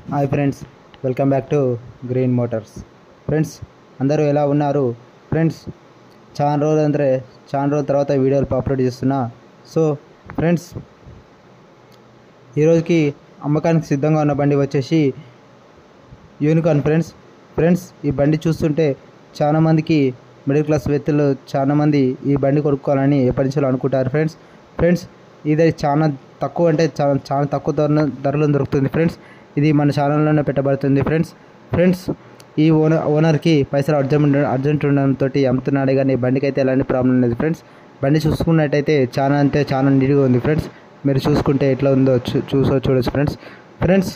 hi friends welcome back to green motors friends అందరూ ఎలా ఉన్నారు ఫ్రెండ్స్ చాలా రోజులు అంటే చాలా రోజుల తర్వాత వీడియోలు అప్లోడ్ చేస్తున్నా సో ఫ్రెండ్స్ ఈరోజుకి అమ్మకానికి సిద్ధంగా ఉన్న బండి వచ్చేసి యూనికార్న్ ఫ్రెండ్స్ ఫ్రెండ్స్ ఈ బండి చూస్తుంటే చాలామందికి మిడిల్ క్లాస్ వ్యక్తులు చాలామంది ఈ బండి కొనుక్కోవాలని ఎప్పటి నుంచో అనుకుంటారు ఫ్రెండ్స్ ఫ్రెండ్స్ ఇది చాలా తక్కువ అంటే చాలా చాలా తక్కువ ధర ధరలో దొరుకుతుంది ఫ్రెండ్స్ ఇది మన ఛానల్లోనే పెట్టబడుతుంది ఫ్రెండ్స్ ఫ్రెండ్స్ ఈ ఓనర్ ఓనర్కి పైసలు అర్జెంట్ అర్జెంట్ ఉండడంతో అమ్ముతున్నాడే కానీ బండికి అయితే ఎలాంటి ప్రాబ్లం లేదు ఫ్రెండ్స్ బండి చూసుకున్నట్టయితే చాలా అంటే చాలా నీట్గా ఉంది ఫ్రెండ్స్ మీరు చూసుకుంటే ఎట్లా ఉందో చూ చూసో చూడొచ్చు ఫ్రెండ్స్ ఫ్రెండ్స్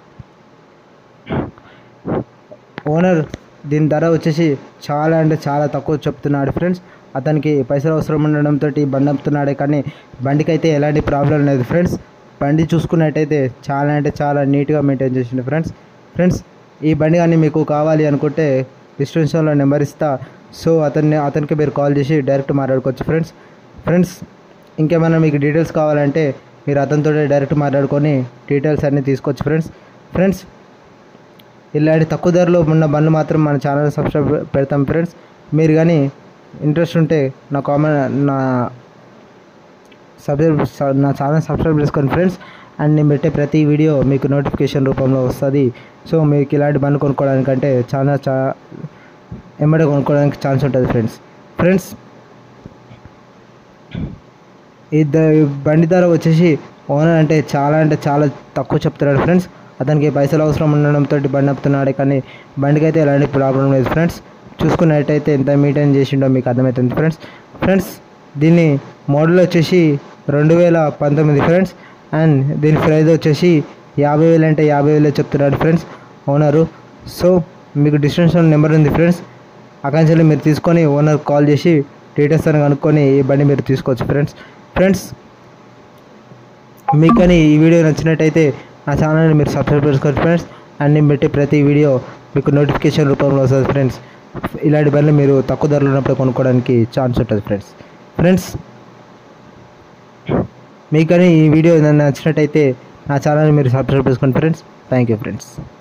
ఓనర్ దీని ధర వచ్చేసి చాలా అంటే చాలా తక్కువ చెప్తున్నాడు ఫ్రెండ్స్ అతనికి పైసలు అవసరం ఉండడంతో బండి అమ్ముతున్నాడే కానీ బండికి అయితే ఎలాంటి ప్రాబ్లం లేదు ఫ్రెండ్స్ బండి చూసుకున్నట్టయితే చాలా అంటే చాలా నీట్గా మెయింటైన్ చేసిండు ఫ్రెండ్స్ ఫ్రెండ్స్ ఈ బండి కానీ మీకు కావాలి అనుకుంటే డిస్క్రిప్షన్లో నెంబర్ ఇస్తా సో అతన్ని అతనికి మీరు కాల్ చేసి డైరెక్ట్ మాట్లాడుకోవచ్చు ఫ్రెండ్స్ ఫ్రెండ్స్ ఇంకేమైనా మీకు డీటెయిల్స్ కావాలంటే మీరు అతనితో డైరెక్ట్ మాట్లాడుకొని డీటెయిల్స్ అన్నీ తీసుకోవచ్చు ఫ్రెండ్స్ ఫ్రెండ్స్ ఇలాంటి తక్కువ ధరలో ఉన్న బండ్లు మాత్రం మన ఛానల్ సబ్స్క్రైబ్ పెడతాం ఫ్రెండ్స్ మీరు కానీ ఇంట్రెస్ట్ ఉంటే నా కామెంట్ నా సబ్స్క్రైబ్ నా ఛానల్ సబ్స్క్రైబ్ చేసుకోండి ఫ్రెండ్స్ అండ్ నేను పెట్టే ప్రతి వీడియో మీకు నోటిఫికేషన్ రూపంలో వస్తుంది సో మీకు ఇలాంటి బండ్లు కొనుక్కోవడానికంటే చాలా చా ఎమ్మడే కొనుక్కోవడానికి ఛాన్స్ ఉంటుంది ఫ్రెండ్స్ ఫ్రెండ్స్ ఈ ద ఈ బండి ధర వచ్చేసి ఓనర్ అంటే చాలా అంటే చాలా తక్కువ చెప్తున్నాడు ఫ్రెండ్స్ అతనికి పైసలు అవసరం ఉండడంతో బండి అప్పుతున్నాడు కానీ బండికి అయితే ఎలాంటి ప్రాబ్లం లేదు ఫ్రెండ్స్ చూసుకున్నట్టయితే ఎంత మెయింటైన్ చేసిండో మీకు అర్థమవుతుంది ఫ్రెండ్స్ ఫ్రెండ్స్ దీన్ని మోడల్ వచ్చేసి రెండు వేల పంతొమ్మిది ఫ్రెండ్స్ అండ్ దీని ప్రైస్ వచ్చేసి యాభై వేలు అంటే యాభై వేలే చెప్తున్నాడు ఫ్రెండ్స్ ఓనరు సో మీకు డిస్క్రిప్షన్ నెంబర్ ఉంది ఫ్రెండ్స్ అకాంక్షలు మీరు తీసుకొని ఓనర్ కాల్ చేసి డీటెయిల్స్ అని కనుక్కొని ఈ బండి మీరు తీసుకోవచ్చు ఫ్రెండ్స్ ఫ్రెండ్స్ మీకు కానీ ఈ వీడియో నచ్చినట్టయితే నా ఛానల్ని మీరు సబ్స్క్రైబ్ చేసుకోండి ఫ్రెండ్స్ అండ్ నేను పెట్టే ప్రతి వీడియో మీకు నోటిఫికేషన్ రూపంలో వస్తుంది ఫ్రెండ్స్ ఇలాంటి బండ్లు మీరు తక్కువ ధరలో ఉన్నప్పుడు కొనుక్కోవడానికి ఛాన్స్ ఉంటుంది ఫ్రెండ్స్ ఫ్రెండ్స్ మీకు కానీ ఈ వీడియో నచ్చినట్టయితే నా ఛానల్ని మీరు సబ్స్క్రైబ్ చేసుకోండి ఫ్రెండ్స్ థ్యాంక్ యూ ఫ్రెండ్స్